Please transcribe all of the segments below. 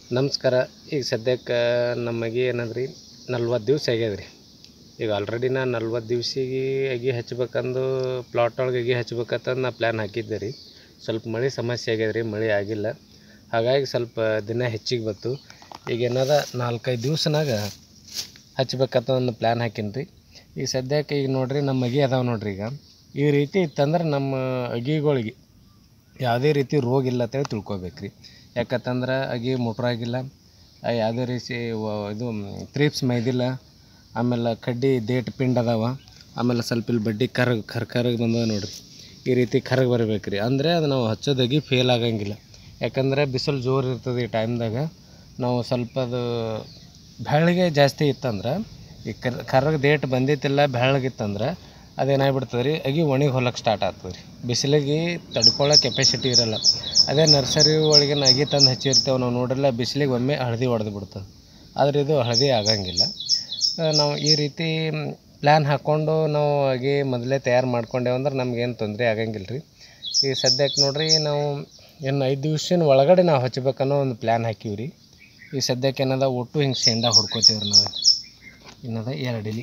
ನಮಸ್ಕಾರ ಈಗ ಸದ್ಯಕ್ಕೆ ನಮಗೆ ಏನದ್ರಿ ನಲ್ವತ್ತು ದಿವ್ಸ ಆಗ್ಯದ ರೀ ಈಗ ಆಲ್ರೆಡಿ ನಾ ನಲ್ವತ್ತು ದಿವ್ಸಿಗೆ ಅಗಿ ಹಚ್ಬೇಕಂದು ಪ್ಲಾಟ್ ಒಳಗೆ ಅಗಿ ಹಚ್ಬೇಕಂತಂದು ನಾ ಪ್ಲ್ಯಾನ್ ಹಾಕಿದ್ದೆ ರೀ ಸ್ವಲ್ಪ ಮಳೆ ಸಮಸ್ಯೆ ಆಗ್ಯದ ರೀ ಮಳೆ ಆಗಿಲ್ಲ ಹಾಗಾಗಿ ಸ್ವಲ್ಪ ದಿನ ಹೆಚ್ಚಿಗೆ ಬಂತು ಈಗ ಏನದ ನಾಲ್ಕೈದು ದಿವ್ಸನಾಗ ಹಚ್ಬೇಕಂತ ಒಂದು ಪ್ಲ್ಯಾನ್ ಹಾಕೀನಿ ರೀ ಈಗ ಸದ್ಯಕ್ಕೆ ಈಗ ನೋಡ್ರಿ ನಮ್ಮ ಅಗಿ ಅದಾವೆ ನೋಡ್ರಿ ಈಗ ಈ ರೀತಿ ಇತ್ತಂದ್ರೆ ನಮ್ಮ ಅಗಿಗಳಿಗೆ ಯಾವುದೇ ರೀತಿ ರೋಗ ಇಲ್ಲ ಅಂತೇಳಿ ತಿಳ್ಕೊಬೇಕು ರೀ ಯಾಕಂತಂದ್ರೆ ಅಗಿ ಮುಟ್ರಾಗಿಲ್ಲ ಆ ಯಾವುದೇ ರೀತಿ ವ- ಇದು ತ್ರಿಪ್ಸ್ ಮೈದಿಲ್ಲ ಆಮೇಲೆ ಕಡ್ಡಿ ದೇಟ್ ಪಿಂಡ್ ಅದಾವ ಆಮೇಲೆ ಸ್ವಲ್ಪ ಇಲ್ಲಿ ಬಡ್ಡಿ ಕರ್ಗ್ ಕರ್ ಕರ್ಗ್ ಬಂದದ ನೋಡ್ರಿ ಈ ರೀತಿ ಕರ್ಗ್ ಬರ್ಬೇಕು ರೀ ಅಂದರೆ ಅದು ನಾವು ಹಚ್ಚೋದಾಗಿ ಫೇಲ್ ಆಗಂಗಿಲ್ಲ ಯಾಕಂದ್ರೆ ಬಿಸಿಲು ಜೋರು ಇರ್ತದೆ ಈ ಟೈಮ್ದಾಗ ನಾವು ಸ್ವಲ್ಪ ಅದು ಬೆಳ್ಳಗೆ ಜಾಸ್ತಿ ಇತ್ತಂದ್ರೆ ಈ ಕರ್ ಕರ್ರಗೆ ಡೇಟ್ ಬಂದಿತ್ತಿಲ್ಲ ಬೆಳ್ಳಗಿತ್ತಂದ್ರೆ ಅದೇನಾಗ್ಬಿಡ್ತದೆ ರೀ ಅಗಿ ಒಣಗಿ ಹೊಲಕ್ಕೆ ಸ್ಟಾರ್ಟ್ ಆಗ್ತದೆ ರೀ ಬಿಸಿಲಿಗೆ ತಡ್ಕೊಳ್ಳೋ ಕೆಪಾಸಿಟಿ ಇರಲ್ಲ ಅದೇ ನರ್ಸರಿ ಒಳಗಿನ ಅಗಿ ತಂದು ಹಚ್ಚಿರ್ತೇವೆ ನಾವು ನೋಡಿರಲ್ಲ ಬಿಸಿಲಿಗೆ ಒಮ್ಮೆ ಹಳದಿ ಹೊಡೆದು ಬಿಡ್ತದೆ ಆದರೆ ಇದು ಹಳದಿ ಆಗಂಗಿಲ್ಲ ಆ, ನಾವು ಈ ರೀತಿ ಪ್ಲ್ಯಾನ್ ಹಾಕ್ಕೊಂಡು ನಾವು ಅಗಿ ಮೊದಲೇ ತಯಾರು ಮಾಡ್ಕೊಂಡೇವು ಅಂದ್ರೆ ನಮ್ಗೇನು ತೊಂದರೆ ಆಗಂಗಿಲ್ಲ ರೀ ಈಗ ಸದ್ಯಕ್ಕೆ ನೋಡ್ರಿ ನಾವು ಇನ್ನು ಐದು ದಿವ್ಸಿನ ಒಳಗಡೆ ನಾವು ಹಚ್ಬೇಕನ್ನೋ ಒಂದು ಪ್ಲ್ಯಾನ್ ಹಾಕೀವಿ ರೀ ಈಗ ಸದ್ಯಕ್ಕೆ ಏನದ ಒಟ್ಟು ಹಿಂಗೆ ಶೇಂಡ ಹೊಡ್ಕೋತೀವಿ ರೀ ನಾವು ಇನ್ನದ ಎರಡು ಇಲಿ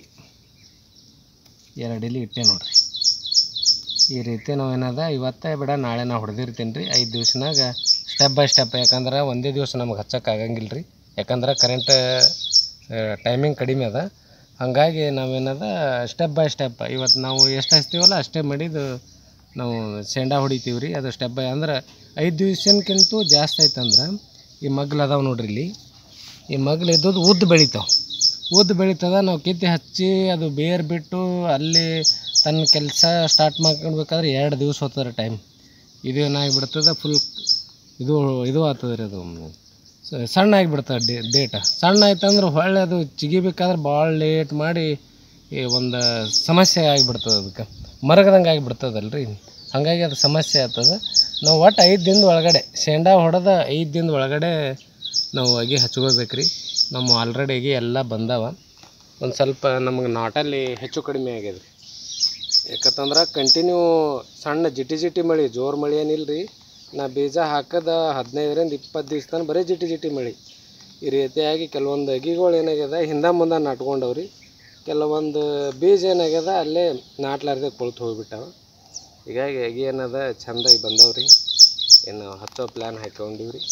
ಎರಡು ಇಲಿ ಇಟ್ಟೆ ನೋಡ್ರಿ ಈ ರೀತಿ ನಾವು ಏನದ ಇವತ್ತೇ ಬಿಡ ನಾಳೆ ನಾವು ಹೊಡೆದಿರ್ತೀನಿ ರೀ ಐದು ದಿವ್ಸನಾಗ ಸ್ಟೆಪ್ ಬೈ ಸ್ಟೆಪ್ ಯಾಕಂದ್ರೆ ಒಂದೇ ದಿವಸ ನಮ್ಗೆ ಹಚ್ಚಕ್ಕೆ ಆಗಂಗಿಲ್ಲ ರೀ ಯಾಕಂದ್ರೆ ಕರೆಂಟ್ ಟೈಮಿಂಗ್ ಕಡಿಮೆ ಅದ ಹಾಗಾಗಿ ನಾವೇನದ ಸ್ಟೆಪ್ ಬೈ ಸ್ಟೆಪ್ ಇವತ್ತು ನಾವು ಎಷ್ಟು ಹಚ್ತೀವಲ್ಲ ಅಷ್ಟೇ ಮಾಡಿದ್ದು ನಾವು ಶೇಂಡ ಹೊಡಿತೀವಿ ರೀ ಅದು ಸ್ಟೆಪ್ ಬೈ ಅಂದ್ರೆ ಐದು ದಿವ್ಸಕ್ಕಿಂತ ಜಾಸ್ತಿ ಆಯ್ತಂದ್ರೆ ಈ ಮಗ್ಲು ಅದಾವೆ ನೋಡ್ರಿ ಇಲ್ಲಿ ಈ ಮಗ್ಲು ಇದ್ದದ್ದು ಉದ್ದ ಬೆಳಿತಾವೆ ಉದ್ದ ಬೆಳೀತದ ನಾವು ಕಿತ್ತಿ ಹಚ್ಚಿ ಅದು ಬೇರು ಬಿಟ್ಟು ಅಲ್ಲಿ ತನ್ನ ಕೆಲಸ ಸ್ಟಾರ್ಟ್ ಮಾಡ್ಕೊಳ್ಬೇಕಾದ್ರೆ ಎರಡು ದಿವಸ ಹೋಗ್ತದೆ ಟೈಮ್ ಇದು ಏನಾಗಿಬಿಡ್ತದೆ ಫುಲ್ ಇದು ಇದು ಆಗ್ತದೆ ರೀ ಅದು ಸ- ಸಣ್ಣ ಆಗಿಬಿಡ್ತದೆ ಡೇ ಡೇಟ ಸಣ್ಣ ಆಯ್ತಂದ್ರೆ ಹೊಳ್ಳಿ ಅದು ಚಿಗಿಬೇಕಾದ್ರೆ ಭಾಳ ಲೇಟ್ ಮಾಡಿ ಈ ಒಂದು ಸಮಸ್ಯೆ ಆಗಿಬಿಡ್ತದೆ ಅದಕ್ಕೆ ಮರಗದಂಗೆ ಆಗಿಬಿಡ್ತದಲ್ಲ ರೀ ಹಾಗಾಗಿ ಅದು ಸಮಸ್ಯೆ ಆಗ್ತದೆ ನಾವು ಒಟ್ಟು ಐದು ದಿನದ ಒಳಗಡೆ ಶೇಂಡಾ ಹೊಡೆದ ಐದು ದಿನದ ಒಳಗಡೆ ನಾವು ಅಗಿ ಹಚ್ಕೋಬೇಕು ರೀ ನಮ್ಮ ಆಲ್ರೆಡಿ ಅಗಿ ಎಲ್ಲ ಬಂದಾವ ಒಂದು ಸ್ವಲ್ಪ ನಮಗೆ ನಾಟಲ್ಲಿ ಹೆಚ್ಚು ಕಡಿಮೆ ಆಗ್ಯದ ರೀ ಯಾಕಂತಂದ್ರೆ ಕಂಟಿನ್ಯೂ ಸಣ್ಣ ಜಿಟಿ ಜಿಟಿ ಮಳೆ ಜೋರು ಮಳೆ ಏನಿಲ್ಲ ರೀ ನಾ ಬೀಜ ಹಾಕದ ಹದಿನೈದರಿಂದ ಇಪ್ಪತ್ತು ದಿವ್ಸ ತನಕ ಬರೀ ಜಿಟಿ ಜಿಟಿ ಮಳೆ ಈ ರೀತಿಯಾಗಿ ಕೆಲವೊಂದು ಅಗಿಗಳು ಏನಾಗ್ಯದ ಹಿಂದೆ ಮುಂದೆ ನಾಟ್ಕೊಂಡವ್ರಿ ಕೆಲವೊಂದು ಬೀಜ ಏನಾಗ್ಯದ ಅಲ್ಲೇ ನಾಟ್ಲಾರ್ದೆ ಕೊಳ್ತು ಹೋಗ್ಬಿಟ್ಟಾವ ಹೀಗಾಗಿ ಅಗಿ ಏನದ ಚೆಂದಾಗಿ ಬಂದವ್ರಿ ಏನು ಹತ್ತೋ ಪ್ಲ್ಯಾನ್ ಹಾಕ್ಕೊಂಡಿವಿ ರೀ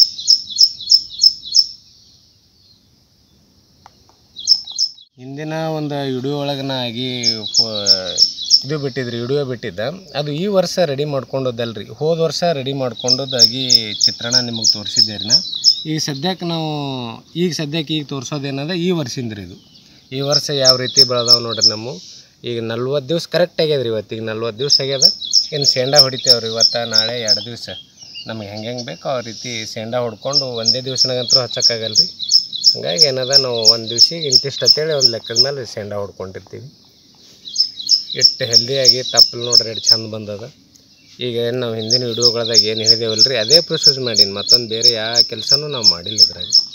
ಹಿಂದಿನ ಒಂದು ವಿಡಿಯೋ ಒಳಗೆ ನಾ ಆಗಿ ಫೋ ಇದು ಬಿಟ್ಟಿದ್ರಿ ವಿಡಿಯೋ ಬಿಟ್ಟಿದ್ದ ಅದು ಈ ವರ್ಷ ರೆಡಿ ಮಾಡ್ಕೊಂಡದ್ದಲ್ರಿ ಹೋದ ವರ್ಷ ರೆಡಿ ಮಾಡ್ಕೊಂಡದ್ದಾಗಿ ಚಿತ್ರಣ ನಿಮಗೆ ತೋರಿಸಿದ್ದೆ ರೀ ನಾ ಈಗ ಸದ್ಯಕ್ಕೆ ನಾವು ಈಗ ಸದ್ಯಕ್ಕೆ ಈಗ ತೋರಿಸೋದೇನದ ಈ ವರ್ಷದಿಂದ ರೀ ಇದು ಈ ವರ್ಷ ಯಾವ ರೀತಿ ಬೆಳೆದಾವ ನೋಡ್ರಿ ನಮ್ಮ ಈಗ ನಲ್ವತ್ತು ದಿವ್ಸ ಕರೆಕ್ಟ್ ಆಗ್ಯದ ರೀ ಇವತ್ತು ಈಗ ನಲ್ವತ್ತು ದಿವ್ಸ ಆಗ್ಯದ ಇನ್ನು ಶೇಂಡಾ ಹೊಡಿತೇವೆ ರೀ ಇವತ್ತು ನಾಳೆ ಎರಡು ದಿವಸ ನಮಗೆ ಹೆಂಗೆ ಹೆಂಗೆ ಬೇಕೋ ಆ ರೀತಿ ಶೇಂಡಾ ಹೊಡ್ಕೊಂಡು ಒಂದೇ ದಿವ್ಸನಾಗಂತೂ ಹಚ್ಚಕ್ಕಾಗಲ್ಲ ರೀ ಹಂಗಾಗಿ ಏನದ ನಾವು ಒಂದು ದಿವ್ಸಿಗೆ ಇಂತಿಷ್ಟು ಅಂತೇಳಿ ಒಂದು ಲೆಕ್ಕದ ಮೇಲೆ ಶೇಂಡಾ ಹೊಡ್ಕೊಂಡಿರ್ತೀವಿ ಇಟ್ಟು ಹೆಲ್ದಿಯಾಗಿ ತಪ್ಪಲು ನೋಡ್ರಿ ಎಷ್ಟು ಚಂದ ಬಂದದ ಈಗ ಏನು ನಾವು ಹಿಂದಿನ ವಿಡಿಯೋಗಳದಾಗ ಏನು ಹೇಳಿದೇವಲ್ಲ ರೀ ಅದೇ ಪ್ರೊಸೆಸ್ ಮಾಡೀನಿ ಮತ್ತೊಂದು ಬೇರೆ ಯಾವ ಕೆಲಸನೂ ನಾವು ಮಾಡಿಲ್ಲ ಇದ್ರಾಗ